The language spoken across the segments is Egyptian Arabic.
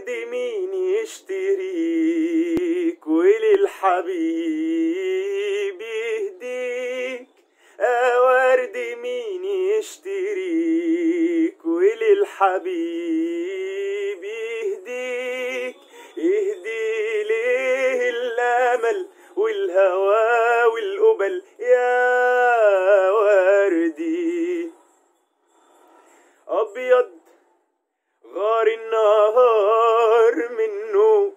ورد مين يشتريك وللحبيب يهديك آه ورد مين يشتريك وللحبيب يهديك يهدي ليه الامل والهوى والقبل يا وردي ابيض غار النهار منه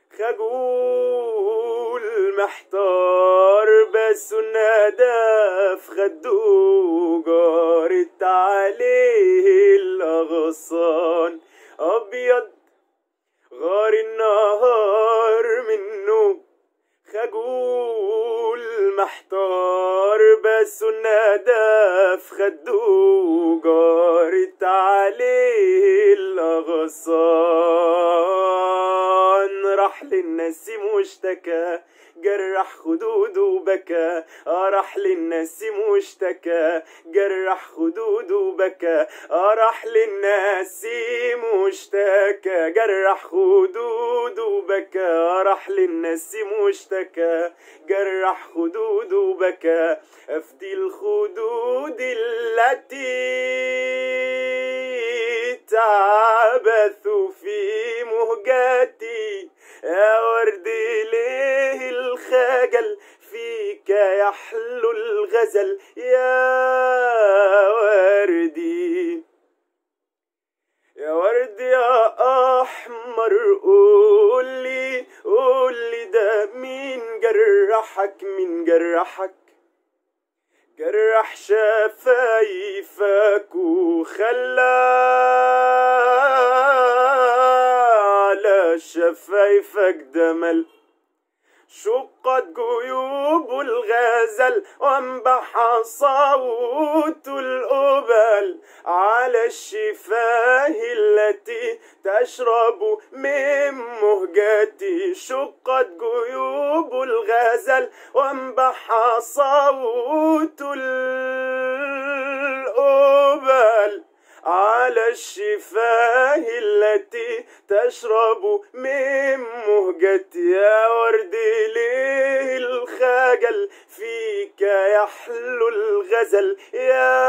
خجول محتار بس الندى في خده جارت عليه الاغصان ابيض غار النهار منه خجول محتار بس الندى في خده جارت عليه الاغصان راح للنسيم واشتكى جرح خدوده وبكى آه راح للنسيم واشتكى جرح خدوده وبكى آه راح للنسيم واشتكى جرح خدوده وبكى آه راح للنسيم واشتكى جرح خدوده وبكى افدي الخدود التي تعبث في مهجتي يا ورد ليه الخجل فيك يحلو الغزل يا وردي يا ورد يا احمر قولي قولي ده مين جرحك مين جرحك جرح شفايفك وخلى على شفايفك دمل شقت جيوب الغزل وانبح صوت الأبل على الشفاه التي تشرب من مهجتي شقت جيوب الغزل وانبح صوت الأبل على الشفاه التي تشرب من مهجتي يا ورد ليه الخجل فيك يحلو الغزل يا